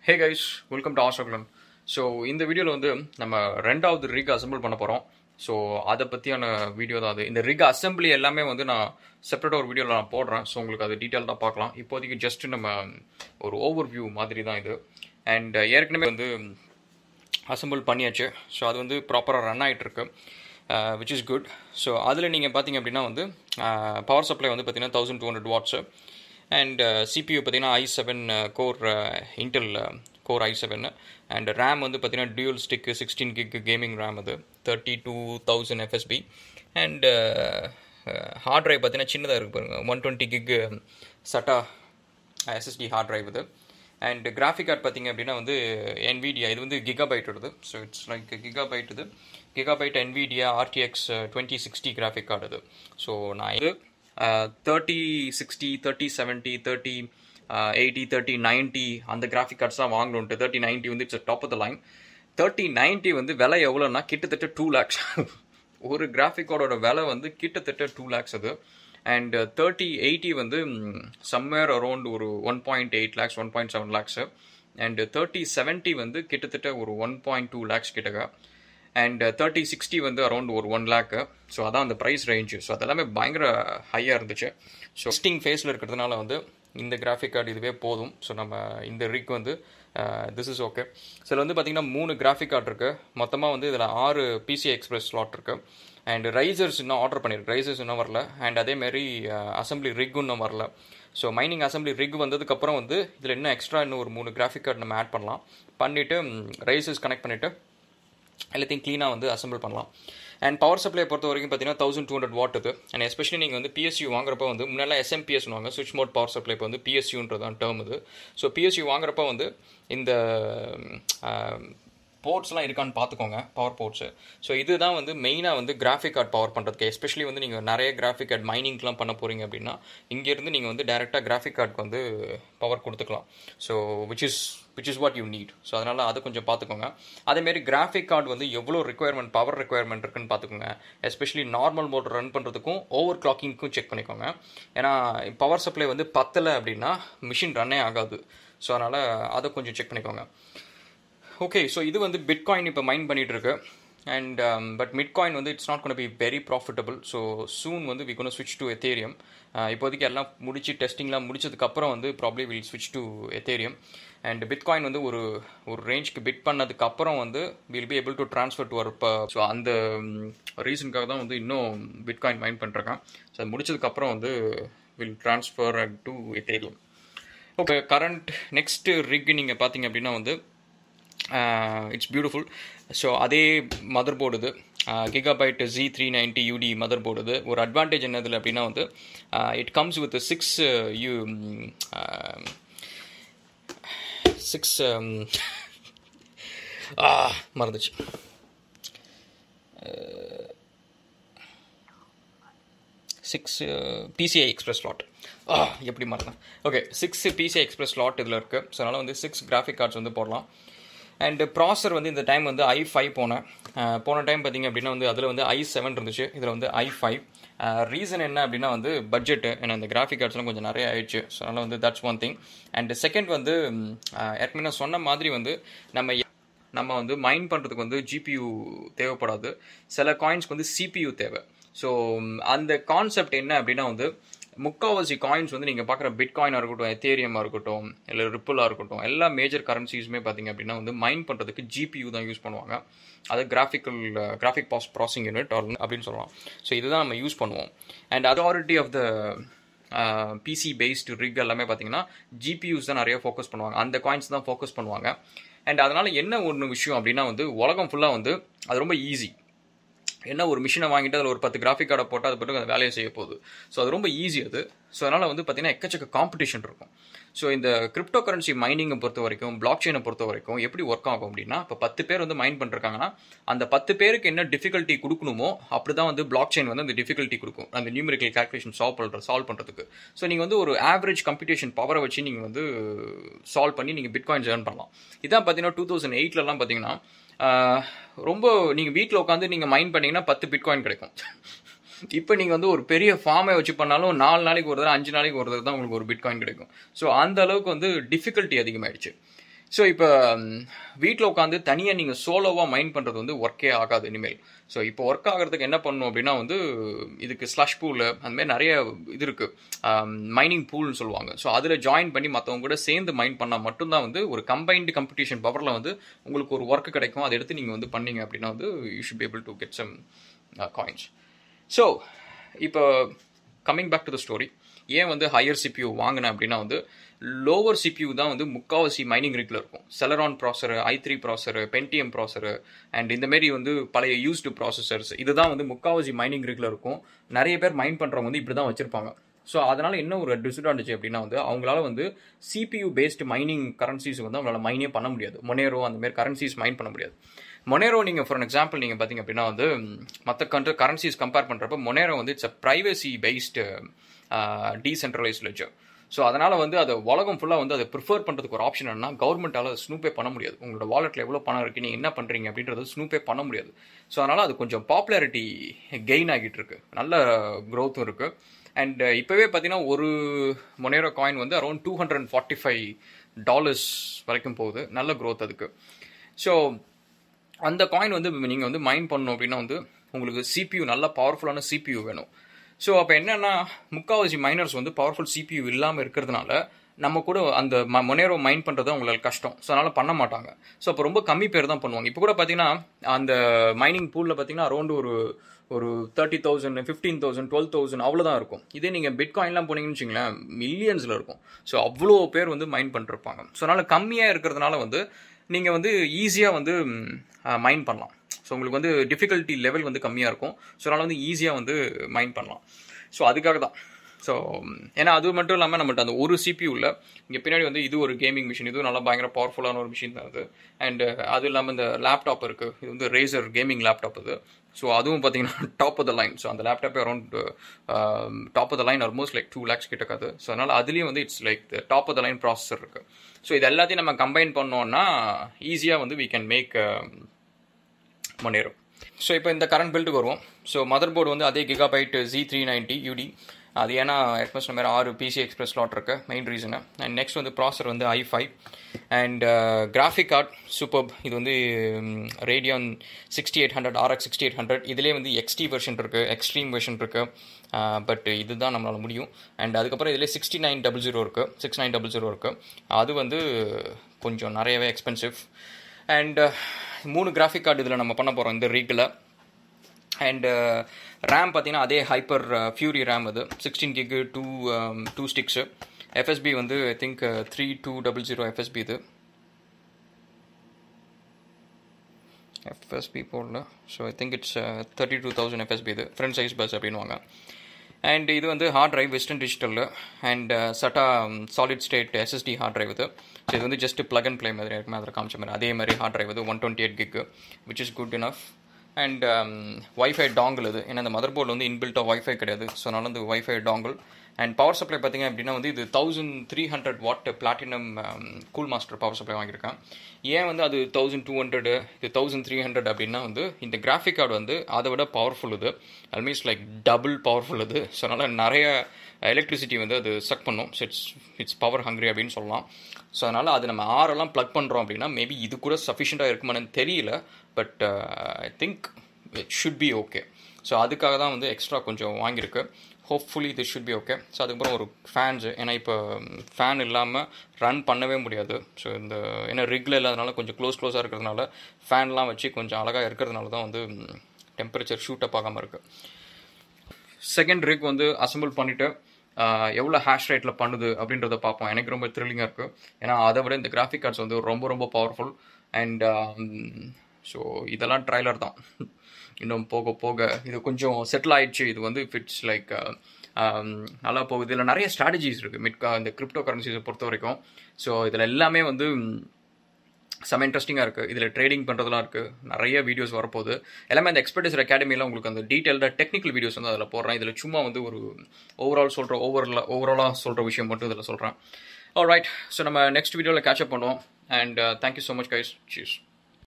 hey guys welcome to ஆஸ்ட்ரகுலன் so இந்த வீடியோவில் வந்து நம்ம ரெண்டாவது ரிக் அசம்பிள் பண்ண போகிறோம் ஸோ அதை பற்றியான வீடியோ தான் அது இந்த ரிக் அசம்பிளி எல்லாமே வந்து நான் செப்பரேட்டாக ஒரு வீடியோவில் நான் போடுறேன் ஸோ உங்களுக்கு அது டீட்டெயில் தான் பார்க்கலாம் இப்போதைக்கு ஜஸ்ட் நம்ம ஒரு ஓவர் வியூ மாதிரி தான் இது அண்ட் ஏற்கனவே வந்து அசம்பிள் பண்ணியாச்சு ஸோ அது வந்து ப்ராப்பராக ரன் ஆகிட்டுருக்கு விச் இஸ் குட் ஸோ அதில் நீங்கள் பார்த்தீங்க அப்படின்னா வந்து பவர் சப்ளை வந்து பார்த்தீங்கன்னா thousand two hundred watts and CPU பார்த்தீங்கன்னா I seven core Intel core I seven and RAM வந்து பார்த்தீங்கன்னா dual stick sixteen gig gaming RAM அது thirty two thousand FSB and hard drive பார்த்தீங்கன்னா சின்னதாக இருக்கு பாருங்க one twenty gig SATA SSD hard drive இது and graphic card பார்த்தீங்க அப்படின்னா வந்து என்விடியா இது வந்து கிகாபைட் வருது ஸோ இட்ஸ் லைக் கிகாபைட் இது Gigabyte Nvidia RTX twenty sixty graphic card இது ஸோ நான் இது thirty sixty thirty seventy thirty eighty thirty ninety அந்த கிராஃபிக் கார்ட்ஸ் தான் வாங்கணுன்ட்டு தேர்ட்டி நைன்ட்டி வந்து it's top of the line thirty ninety வந்து விலை எவ்வளோன்னா கிட்டத்தட்ட டூ லேக்ஸ் ஒரு கிராஃபிக் கார்டோட விலை வந்து கிட்டத்தட்ட டூ லேக்ஸ் அது அண்ட் தேர்ட்டி எயிட்டி வந்து சம்வேர் அரௌண்ட் ஒரு one point eight lakhs one point seven lakhs and thirty seventy வந்து கிட்டத்தட்ட ஒரு ஒன் பாயிண்ட் டூ லேக்ஸ் கிட்டக்க அண்ட் தேர்ட்டி சிக்ஸ்டி வந்து அரௌண்ட் ஒரு ஒன் லேக்கு ஸோ அதான் அந்த ப்ரைஸ் ரேஞ்சு ஸோ அதெல்லாமே பயங்கர ஹையாக இருந்துச்சு ஸோ ஸ்டிங் ஃபேஸில் இருக்கிறதுனால வந்து இந்த கிராஃபிக் கார்டு இதுவே போதும் ஸோ நம்ம இந்த ரிக் வந்து திஸ் இஸ் ஓகே சில வந்து பார்த்திங்கன்னா மூணு கிராஃபிக் கார்டு இருக்குது மொத்தமாக வந்து இதில் ஆறு பிசி எக்ஸ்பிரஸ் ஸ்லாட் இருக்குது அண்ட் ரைசர்ஸ் இன்னும் ஆர்டர் பண்ணியிருக்கு ரைசர்ஸ் இன்னும் வரல அண்ட் அதேமாரி அசம்பிளி ரிக் இன்னும் வரல ஸோ மைனிங் அசம்பிளி ரிக் வந்ததுக்கப்புறம் வந்து இதில் இன்னும் எக்ஸ்ட்ரா இன்னும் ஒரு மூணு கிராஃபிக் கார்டு நம்ம ஆட் பண்ணலாம் பண்ணிவிட்டு ரைசர்ஸ் கனெக்ட் பண்ணிவிட்டு எல்லாத்தையும் க்ளீனாக வந்து அசம்பிள் பண்ணலாம் அண்ட் பவர் சப்ளை பொறுத்த வரைக்கும் பார்த்தீங்கன்னா தௌசண்ட் டூ ஹண்ட்ரட் வாட் இது அண்ட் எஸ்பெஷலி நீங்கள் வந்து பிஎஸ்யூ வாங்குறப்ப வந்து முன்னெல்லாம் எஸ்எம்பிஎஸ் வாங்க சுவிட்ச் மோட் பவர் சப்ளை இப்போ வந்து பிஎஸ்யூன்றதான் டேர்ம் இது ஸோ பிஎஸ்யூ வாங்குறப்ப வந்து இந்த போர்ட்ஸ்லாம் இருக்கான்னு பார்த்துக்கோங்க பவர் போர்ட்ஸு ஸோ இதுதான் வந்து மெயினாக வந்து கிராஃபிக் கார்டு பவர் பண்ணுறதுக்கு எஸ்பெஷலி வந்து நீங்கள் நிறைய கிராஃபிக் கார்டு மைனிங்லாம் பண்ண போகிறீங்க அப்படின்னா இங்கேருந்து நீங்கள் வந்து டேரெக்டாக கிராஃபிக் கார்டுக்கு வந்து பவர் கொடுத்துக்கலாம் so which is which is what you need so அதனால் அதை கொஞ்சம் பார்த்துக்கோங்க அதேமாரி கிராஃபிக் கார்டு வந்து எவ்வளோ ரெக்குயர்மெண்ட் பவர் ரெக்குயர்மெண்ட் இருக்குன்னு பார்த்துக்கோங்க எஸ்பெஷலி நார்மல் மோட்டர் ரன் பண்ணுறதுக்கும் ஓவர் கிளாக்கிங்க்கும் செக் பண்ணிக்கோங்க ஏன்னா பவர் சப்ளை வந்து பத்தலை அப்படின்னா மிஷின் ரன்னே ஆகாது ஸோ அதனால் அதை கொஞ்சம் செக் பண்ணிக்கோங்க ஓகே ஸோ இது வந்து பிட்காயின் இப்போ மைண்ட் பண்ணிகிட்டு இருக்கு அண்ட் பட் மிட்காயின் வந்து it's not gonna be very profitable so soon வந்து வி கொண்டு ஸ்விட்ச் டு எத்தேரியம் இப்போதைக்கு எல்லாம் முடிச்சு டெஸ்டிங்லாம் முடிச்சதுக்கப்புறம் வந்து ப்ராப்ளி வில் ஸ்விட்ச் டு எத்தேரியம் அண்ட் பிட்காயின் வந்து ஒரு ஒரு ரேஞ்ச்க்கு பிட் பண்ணதுக்கப்புறம் வந்து will be able to transfer to our இப்போ ஸோ அந்த ரீசனுக்காக தான் வந்து இன்னும் பிட்காயின் மைண்ட் பண்ணுறேன் ஸோ அது முடிச்சதுக்கப்புறம் வந்து will transfer to Ethereum okay current next rig நீங்கள் பார்த்தீங்க அப்படின்னா வந்து இட்ஸ் பியூட்டிஃபுல் ஸோ அதே மதர் போர்டு இது Gigabyte G three ninety UD motherboard இது ஒரு அட்வான்டேஜ் என்னதில் அப்படின்னா வந்து it comes with six U six மறந்துச்சு சிக்ஸ் பிசிஐ எக்ஸ்பிரஸ் ஸ்லாட் எப்படி மறந்தேன் okay six PCI express slot இதில் இருக்குது ஸோ அதனால் வந்து சிக்ஸ் கிராஃபிக் கார்ட்ஸ் வந்து போடலாம் அண்டு ப்ராசர் வந்து இந்த டைம் வந்து ஐ ஃபைவ் போனேன் போன டைம் பார்த்திங்க அப்படின்னா வந்து அதில் வந்து ஐ செவன் இருந்துச்சு இதில் வந்து ஐ ஃபைவ் ரீசன் என்ன அப்படின்னா வந்து பட்ஜெட்டு ஏன்னா இந்த கிராஃபிக் கார்ட்ஸ்லாம் கொஞ்சம் நிறைய ஆயிடுச்சு ஸோ அதனால் வந்து that's one thing and second வந்து ஏற்கனவே நான் சொன்ன மாதிரி வந்து நம்ம நம்ம வந்து மைண்ட் பண்ணுறதுக்கு வந்து ஜிபியூ தேவைப்படாது சில காயின்ஸ்க்கு வந்து சிபியூ தேவை ஸோ அந்த கான்செப்ட் என்ன அப்படின்னா வந்து முக்கால்வாசி காயின்ஸ் வந்து நீங்கள் பார்க்குற பிட் காயினாக இருக்கட்டும் எத்தேரியமாக இருக்கட்டும் இல்லை ரிப்பிளாக இருக்கட்டும் எல்லா மேஜர் கரன்சிஸுமே பார்த்தீங்க அப்படின்னா வந்து மைண்ட் பண்ணுறதுக்கு ஜிபியூ தான் யூஸ் பண்ணுவாங்க அது graphical graphic pass processing unit அப்படின்னு சொல்லலாம் ஸோ இதுதான் நம்ம யூஸ் பண்ணுவோம் and authority of the PC based rig எல்லாமே பார்த்தீங்கன்னா ஜிபியூஸ் தான் நிறைய ஃபோக்கஸ் பண்ணுவாங்க அந்த காயின்ஸ் தான் ஃபோக்கஸ் பண்ணுவாங்க அண்ட் அதனால் என்ன ஒன்று விஷயம் அப்படின்னா வந்து உலகம் ஃபுல்லாக வந்து அது ரொம்ப ஈஸி என்ன ஒரு மிஷினை வாங்கிட்டு அதில் ஒரு பத்து கிராஃபிக் கார்டை போட்டால் அது மட்டும் அந்த வேலையை செய்ய போகுது ஸோ அது ரொம்ப ஈஸி அது ஸோ அதனால் வந்து பார்த்திங்கன்னா எக்கச்சக்க காம்படிஷன் இருக்கும் ஸோ இந்த கிரிப்டோ கரன்சி மைனிங்கை பொறுத்த வரைக்கும் பிளாக் செயினை பொறுத்த வரைக்கும் எப்படி ஒர்க் ஆகும் அப்படின்னா இப்போ பத்து பேர் வந்து மைண்ட் பண்ணிருக்காங்கன்னா அந்த பத்து பேருக்கு என்ன டிஃபிகல்ட்டி கொடுக்கணுமோ அப்படி தான் வந்து பிளாக் செயின் வந்து அந்த டிஃபிகல்ட்டி கொடுக்கும் அந்த நியூமரிக்கல் கால்குலேஷன் சால்வ் பண்ணுற சால்வ் பண்ணுறதுக்கு ஸோ நீங்கள் வந்து ஒரு ஆவரேஜ் கம்ப்யூட்டேஷன் பவரை வச்சு நீங்கள் வந்து சால்வ் பண்ணி நீங்கள் பிட்காயின்ஸ் ஏர்ன் பண்ணலாம் இதான் பார்த்தீங்கன்னா டூ தௌசண்ட் எயிட்லலாம் பார்த்தீங்கன்னா ரொம்ப நீங்கள் வீட்டில் உட்காந்து நீங்கள் மைண்ட் பண்ணிங்கன்னா பத்து பிட்காயின் கிடைக்கும் இப்போ நீங்கள் வந்து ஒரு பெரிய ஃபார்மை வச்சு பண்ணாலும் நாலு நாளைக்கு ஒரு தடவை அஞ்சு நாளைக்கு ஒரு தடவை தான் உங்களுக்கு ஒரு பிட்காயின் கிடைக்கும் ஸோ அந்த அளவுக்கு வந்து டிஃபிகல்ட்டி அதிகமாகிடுச்சு ஸோ இப்போ வீட்டில் உட்காந்து தனியாக நீங்கள் சோலோவாக மைண்ட் பண்ணுறது வந்து ஒர்க்கே ஆகாது இனிமேல் ஸோ இப்போ ஒர்க் ஆகிறதுக்கு என்ன பண்ணணும் அப்படின்னா வந்து இதுக்கு ஸ்லஷ் பூல் அந்த மாதிரி நிறைய இது இருக்குது மைனிங் பூல்னு சொல்லுவாங்க ஸோ அதில் ஜாயின் பண்ணி மற்றவங்க கூட சேர்ந்து மைண்ட் பண்ணால் மட்டும்தான் வந்து ஒரு கம்பைன்டு கம்படிஷன் பவரில் வந்து உங்களுக்கு ஒரு ஒர்க் கிடைக்கும் அதை எடுத்து நீங்கள் வந்து பண்ணீங்க அப்படின்னா வந்து you should be able to get some coins so இப்போ coming back to the story ஏன் வந்து ஹையர் சிபியூ வாங்கினேன் அப்படின்னா வந்து லோவர் சிபியூ தான் வந்து முக்காவாசி மைனிங் ரிக்கில் இருக்கும் Celeron processor I three processor Pentium processor and இந்த மாரி வந்து பழைய யூஸ்டு ப்ராசஸர்ஸ் இதுதான் வந்து முக்காவாசி மைனிங் ரிக்கில் இருக்கும் நிறைய பேர் மைண்ட் பண்ணுறவங்க வந்து இப்படி தான் வச்சிருப்பாங்க ஸோ அதனால் என்ன ஒரு டிஸ்அட்வான்டேஜ் அப்படின்னா வந்து அவங்களால வந்து சிபியூ பேஸ்டு மைனிங் கரன்சிஸ் வந்து அவங்களால மைனே பண்ண முடியாது மொனேரோ அந்த மாதிரி கரன்சிஸ் மைன் பண்ண முடியாது மொனேரோ நீங்கள் ஃபார் எக்ஸாம்பிள் நீங்கள் பார்த்தீங்க அப்படின்னா வந்து மற்ற கண்ட்ரி கரன்சிஸ் கம்பேர் பண்ணுறப்ப மொனேரோ வந்து it's a privacy based decentralise ledger so அதனால் வந்து அதை உலகம் ஃபுல்லாக வந்து அதை ப்ரிஃபர் பண்ணுறதுக்கு ஒரு ஆப்ஷன் என்ன கவர்மெண்ட்டால் அதை ஸ்னூப்பே பண்ண முடியாது உங்களோட வாலெட்டில் எவ்வளோ பணம் இருக்குது நீங்கள் என்ன பண்ணுறீங்க அப்படின்றது ஸ்னூப்பே பண்ண முடியாது ஸோ அதனால் அது கொஞ்சம் பாப்புலாரிட்டி கெயின் ஆகிட்டு இருக்கு நல்ல க்ரோத்தும் இருக்குது அண்ட் இப்போவே பார்த்தீங்கன்னா ஒரு மொனேரோ காயின் வந்து around two hundred and forty five dollars வரைக்கும் போகுது நல்ல க்ரோத் அதுக்கு ஸோ அந்த காயின் வந்து நீங்கள் வந்து மைண்ட் பண்ணணும் அப்படின்னா வந்து உங்களுக்கு சிபியூ நல்ல பவர்ஃபுல்லான சிபியூ வேணும் ஸோ அப்போ என்னென்னா முக்கால்வாசி மைனர்ஸ் வந்து பவர்ஃபுல் சிபியூ இல்லாமல் இருக்கிறதுனால நம்ம கூட அந்த மொனேரோ மைண்ட் பண்ணுறது அவங்களுக்கு கஷ்டம் ஸோ அதனால் பண்ண மாட்டாங்க ஸோ அப்போ ரொம்ப கம்மி பேர் தான் பண்ணுவாங்க இப்போ கூட பார்த்தீங்கன்னா அந்த மைனிங் பூலில் பார்த்தீங்கன்னா அரௌண்ட் ஒரு ஒரு thirty thousand fifteen thousand twelve thousand அவ்வளோதான் இருக்கும் இதே நீங்கள் பிட்காயின்லாம் போனீங்கன்னு வச்சிங்களேன் மில்லியன்ஸில் இருக்கும் ஸோ அவ்வளோ பேர் வந்து மைண்ட் பண்ணிருப்பாங்க ஸோ அதனால் கம்மியாக இருக்கிறதுனால வந்து நீங்கள் வந்து ஈஸியாக வந்து மைண்ட் பண்ணலாம் ஸோ உங்களுக்கு வந்து டிஃபிகல்ட்டி லெவல் வந்து கம்மியாக இருக்கும் ஸோ அதனால் வந்து ஈஸியாக வந்து மைண்ட் பண்ணலாம் ஸோ அதுக்காக தான் ஸோ ஏன்னா அது மட்டும் இல்லாமல் நம்மள்ட்ட அந்த ஒரு சிபியூவில் இங்கே பின்னாடி வந்து இது ஒரு கேமிங் மிஷின் இதுவும் நல்லா பயங்கர பவர்ஃபுல்லான ஒரு மிஷின் தான் அது அண்ட் அது இல்லாமல் இந்த லேப்டாப் இருக்குது இது வந்து ரேசர் கேமிங் லேப்டாப் இது ஸோ அதுவும் பார்த்தீங்கன்னா top of the line so அந்த லேப்டாப்பே around top of the line almost like two lakhs கிட்டக்காது ஸோ அதனால் அதுலேயும் வந்து it's like top of the line processor இருக்குது ஸோ இது எல்லாத்தையும் நம்ம கம்பைன் பண்ணோன்னா ஈஸியாக வந்து வீ கேன் மேக் முன்னேறும் ஸோ இப்போ இந்த கரண்ட் பில்டுக்கு வருவோம் ஸோ மதர் போர்டு வந்து அதே Gigabyte G three ninety UD அது ஏன்னா எக்ஸ்பிரஸ் மாதிரி ஆறு பிசி எக்ஸ்பிரஸ் ஸ்லாட் இருக்கு மெயின் ரீசனு அண்ட் நெக்ஸ்ட் வந்து ப்ராசர் வந்து I five and graphic card super இது வந்து Radeon sixty eight hundred RX sixty eight hundred இதிலே வந்து எக்ஸ்டி வெர்ஷன் இருக்குது எக்ஸ்ட்ரீம் வெர்ஷன் இருக்குது பட் இதுதான் நம்மளால் முடியும் அண்ட் அதுக்கப்புறம் இதில் சிக்ஸ்டி நைன் டபுள் ஜீரோ இருக்குது சிக்ஸ் நைன் டபுள் ஜீரோ இருக்குது அது வந்து கொஞ்சம் நிறையவே எக்ஸ்பென்சிவ் அண்ட் மூணு கிராஃபிக் கார்டு இதில் நம்ம பண்ண போகிறோம் இந்த ரீக்கில் அண்டு ரேம் பார்த்தீங்கன்னா அதே ஹைப்பர் ஃபியூரி ரேம் அது sixteen gig two two sticks FSB வந்து I think three two double zero FSB இது எஃப்எஸ்பி போடல so I think it's thirty two thousand FSB இது ஃப்ரண்ட் சைஸ் பஸ் அப்படின்வாங்க அண்ட் இது வந்து ஹார்ட் ட்ரைவ் வெஸ்டர்ன் டிஜிட்டலில் and SATA solid state SSD hard drive இது so இது வந்து ஜஸ்ட் ப்ளக் அண்ட் ப்ளே மாதிரி இருக்குமே அதில் காமிச்ச மாதிரி அதே மாதிரி ஹார்ட் ட்ரைவ் இது one twenty eight gig which is good enough and wifi dongle இது ஏன்னா இந்த மதர் போர்டில் வந்து இன்பில்ட்டாக ஒய்ஃபை கிடையாது ஸோ அதனால வந்து wifi dongle and power supply பார்த்தீங்க அப்படின்னா வந்து இது thousand three hundred watt platinum cool master power supply வாங்கியிருக்கேன் ஏன் வந்து அது தௌசண்ட் டூ ஹண்ட்ரட் இது தௌசண்ட் த்ரீ ஹண்ட்ரட் அப்படின்னா வந்து இந்த கிராஃபிக் கார்டு வந்து அதை விட பவர்ஃபுல் இது ஆல்மீஸ்ட் லைக் டபுள் பவர்ஃபுல் இது ஸோ அதனால் நிறைய எலக்ட்ரிசிட்டி வந்து அது சக் பண்ணும் so it's it's power hungry அப்படின்னு சொல்லலாம் ஸோ அதனால் அது நம்ம ஆரெல்லாம் ப்ளக் பண்ணுறோம் அப்படின்னா மேபி இது கூட சஃபிஷியண்ட்டாக இருக்குமான்னு தெரியல but I think it should be okay so அதுக்காக தான் வந்து எக்ஸ்ட்ரா கொஞ்சம் வாங்கியிருக்கு ஹோப்ஃபுல்லி இது ஷுட் பி ஓகே ஸோ அதுக்கப்புறம் ஒரு ஃபேன்ஸு ஏன்னா இப்போ ஃபேன் இல்லாமல் ரன் பண்ணவே முடியாது ஸோ இந்த ஏன்னா ரிக்கில் இல்லாதனால கொஞ்சம் க்ளோஸ் க்ளோஸாக இருக்கிறதுனால ஃபேன்லாம் வச்சு கொஞ்சம் அழகாக இருக்கிறதுனால தான் வந்து டெம்பரேச்சர் ஷூட் அப் ஆகாமல் இருக்குது செகண்ட் ரிக் வந்து அசம்பிள் பண்ணிவிட்டு எவ்வளோ ஹேஷ் ரேட்டில் பண்ணுது அப்படின்றத பார்ப்போம் எனக்கு ரொம்ப த்ரில்லிங்காக இருக்குது ஏன்னா அதை விட இந்த கிராஃபிக் கார்ட்ஸ் வந்து ரொம்ப ரொம்ப பவர்ஃபுல் அண்ட் ஸோ இதெல்லாம் ட்ரைலர் தான் இன்னும் போக போக இது கொஞ்சம் செட்டில் ஆயிடுச்சு இது வந்து ஃபிட்ஸ் லைக் நல்லா போகுது இதில் நிறைய ஸ்ட்ராட்டஜிஸ் இருக்குது மிட்கா இந்த கிரிப்டோ கரன்சிஸை பொறுத்த வரைக்கும் ஸோ இதில் எல்லாமே வந்து செம்ம இன்ட்ரெஸ்டிங்காக இருக்குது இதில் ட்ரேடிங் பண்ணுறதுலாம் இருக்குது நிறைய வீடியோஸ் வரப்போகுது எல்லாமே அந்த எக்ஸ்பர்டைசர் அகாடமியில் உங்களுக்கு அந்த டீட்டெயில்டாக டெக்னிக்கல் வீடியோஸ் வந்து அதில் போடுறேன் இதில் சும்மா வந்து ஒரு ஓவரால் சொல்கிற ஓவரில் ஓவராலாக சொல்கிற விஷயம் மட்டும் இதில் சொல்கிறேன் ரைட் ஸோ நம்ம நெக்ஸ்ட் வீடியோவில் கேட்சப் பண்ணுவோம் and thank you so much guys cheese